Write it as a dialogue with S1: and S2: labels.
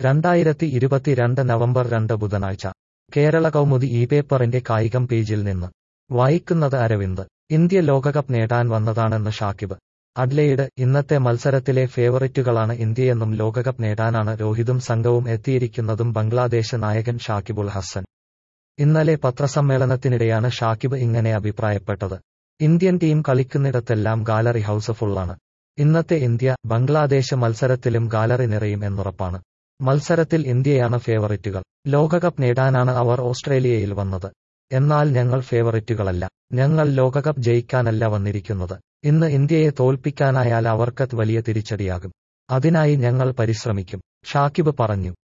S1: രണ്ടായിരത്തി ഇരുപത്തിരണ്ട് നവംബർ രണ്ട് ബുധനാഴ്ച കേരള കൗമുദി ഈ പേപ്പറിന്റെ കായികം പേജിൽ നിന്ന് വായിക്കുന്നത് അരവിന്ദ് ഇന്ത്യ ലോകകപ്പ് നേടാൻ വന്നതാണെന്ന് ഷാക്കിബ് അഡ്ലെയ്ഡ് ഇന്നത്തെ മത്സരത്തിലെ ഫേവറിറ്റുകളാണ് ഇന്ത്യയെന്നും ലോകകപ്പ് നേടാനാണ് രോഹിതും സംഘവും എത്തിയിരിക്കുന്നതും ബംഗ്ലാദേശ് നായകൻ ഷാക്കിബുൽ ഹസൻ ഇന്നലെ പത്രസമ്മേളനത്തിനിടെയാണ് ഷാക്കിബ് ഇങ്ങനെ അഭിപ്രായപ്പെട്ടത് ഇന്ത്യൻ ടീം കളിക്കുന്നിടത്തെല്ലാം ഗാലറി ഹൌസ് ഫുള്ളാണ് ഇന്നത്തെ ഇന്ത്യ ബംഗ്ലാദേശ് മത്സരത്തിലും ഗാലറി നിറയും എന്നുറപ്പാണ് മത്സരത്തിൽ ഇന്ത്യയാണ് ഫേവറിറ്റുകൾ ലോകകപ്പ് നേടാനാണ് അവർ ഓസ്ട്രേലിയയിൽ വന്നത് എന്നാൽ ഞങ്ങൾ ഫേവറിറ്റുകളല്ല ഞങ്ങൾ ലോകകപ്പ് ജയിക്കാനല്ല വന്നിരിക്കുന്നത് ഇന്ന് ഇന്ത്യയെ തോൽപ്പിക്കാനായാൽ അവർക്ക് വലിയ തിരിച്ചടിയാകും അതിനായി ഞങ്ങൾ പരിശ്രമിക്കും ഷാക്കിബ് പറഞ്ഞു